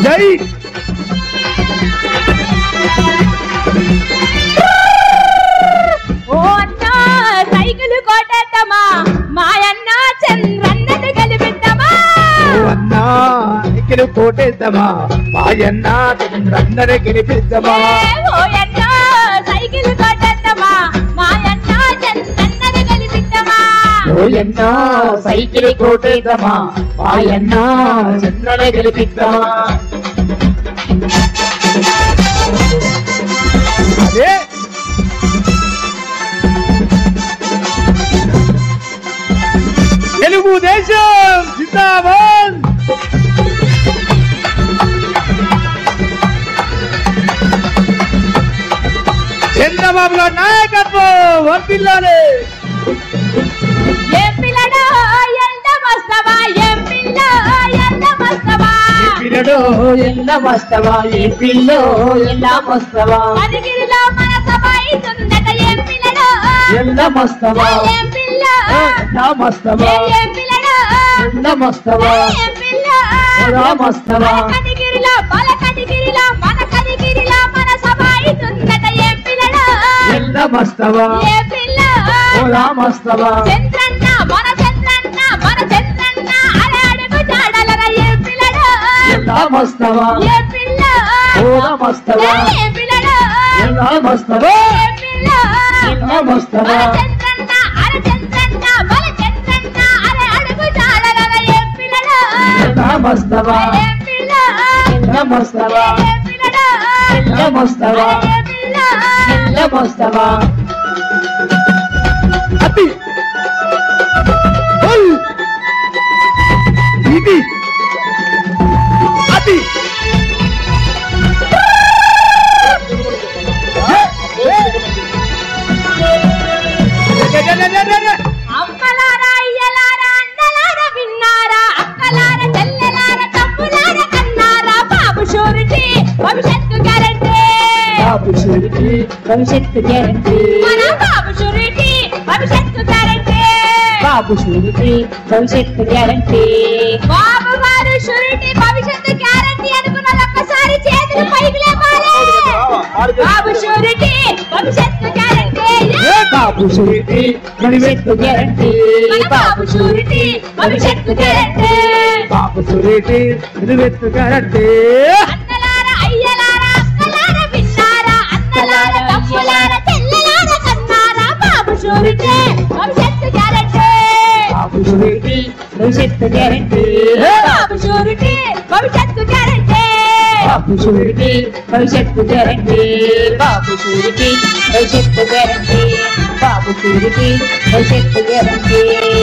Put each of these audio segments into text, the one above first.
జై ఓ అన్న సైకిల్ కోటేద్దామా మాయన్న చంద్రన్నది గెలిపిద్దామా ఓ అన్నా ఇక్కడ కోటేద్దామా మాయన్న చంద్రన్నరే గెలిపిద్దామా ఏ ఓ అన్న సైకిల్ కోటేద్దామా మాయన్న చంద్రన్నది గెలిపిద్దామా ఓయన్న సైకిల్ కోటేద్దామా మాయన్న చంద్రనే గెలిపిద్దామా అదే తెలుగుదేశం జిందాబాద్ చంద్రబాబు గారి నాయకత్వం వర్తిల్లాలి ఏ పిల్లడో ఎంత మస్తవా ఏ పిల్ల ఎంత మస్తవా పిల్లడు ఎల్ల వస్తవా ఏ పిల్లో ఎల్ల వస్తవా మదిగిరిలో మన సభ అవుతుందట ఏ పిల్లడో ఎల్ల వస్తవా ఏ పిల్ల ఎల్ల వస్తవా ఏ పిల్లడో ఎల్ల వస్తవా ఏ పిల్ల ఎల్ల వస్తవా కనిగిరిలో బల కనిగిరిలో మన కనిగిరిలో మన సభ అవుతుందట ఏ పిల్లడో ఎల్ల వస్తవా ఏ పిల్ల ఓలా వస్తవా చంద్రన్న మన చంద్రన్న మన చంద్రన్న అరే అడుగు జాడలర ఏ పిల్లడో ఎల్ల వస్తవా ఏ పిల్ల ఓలా వస్తవా ఏ పిల్లడో ఎల్ల వస్తవా ఏ పిల్ల ఎల్ల వస్తవా మన చంద్రన్న అరే చంద్రన్న బల చంద్రన్న అరే అడుగు జాడలర ఏ పిల్లడో ఎల్ల వస్తవా ఏ పిల్ల ఎల్ల వస్తవా ఏ పిల్లడో ఎల్ల వస్తవా ఏ పిల్ల ఎల్ల వస్తవా అతి ఓయ్ ఇది అతి అమ్మలారా అయ్యలారా అన్నలారా విన్నారా అక్కలార చెల్లెలార తమ్ములార కన్నారా బాబు షూరిటీ భవిష్యత్తు గ్యారంటీ బాబు షూరిటీ భవిష్యత్తు గ్యారంటీ మన బాబు షూరిటీ భవిష్యత్తు గ్యారంటీ బాబు షూరిటీ భవిష్యత్తు గ్యారంటీ బాబు గారు షూరిటీ భవిష్యత్తు గ్యారంటీ అనుకున్న ఒక్కసారి చేతులు పైకి లేపాలి బాబు షూరిటీ భవిష్యత్తు గ్యారంటీ ఏ బాబు షూరిటీ భవిష్యత్తు గ్యారంటీ మన బాబు షూరిటీ భవిష్యత్తు గ్యారంటీ బాబు షూరిటీ భవిష్యత్తు గ్యారంటీ అన్నలార అయ్యలారా అక్కలార విన్నారా అన్నలార తమ్ములార చెల్లెలార కన్నారా బాబు షూరిటీ భవిష్యత్తు గ్యారంటీ బాబు షూరిటీ భవిష్యత్తు గ్యారంటీ బాబు షూరిటీ భవిష్యత్తు గ్యారంటీ బాబు షూరిటీ భవిష్యత్తు గ్యారంటీ బాబు షూరిటీ భవిష్యత్తు గ్యారంటీ బాబు షూరిటీ భవిష్యత్తు గ్యారంటీ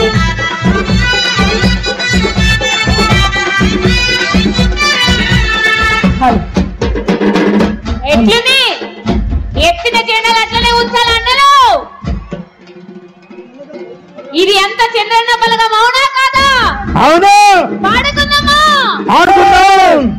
ఎట్లుంది ఎత్తిన జెండాలు అట్లనే ఉంచాలి అన్నలు ఇది ఎంత చంద్రన్న బలగం అవునా కాదా అవును పాడుకుందామా ఆడుకుందాం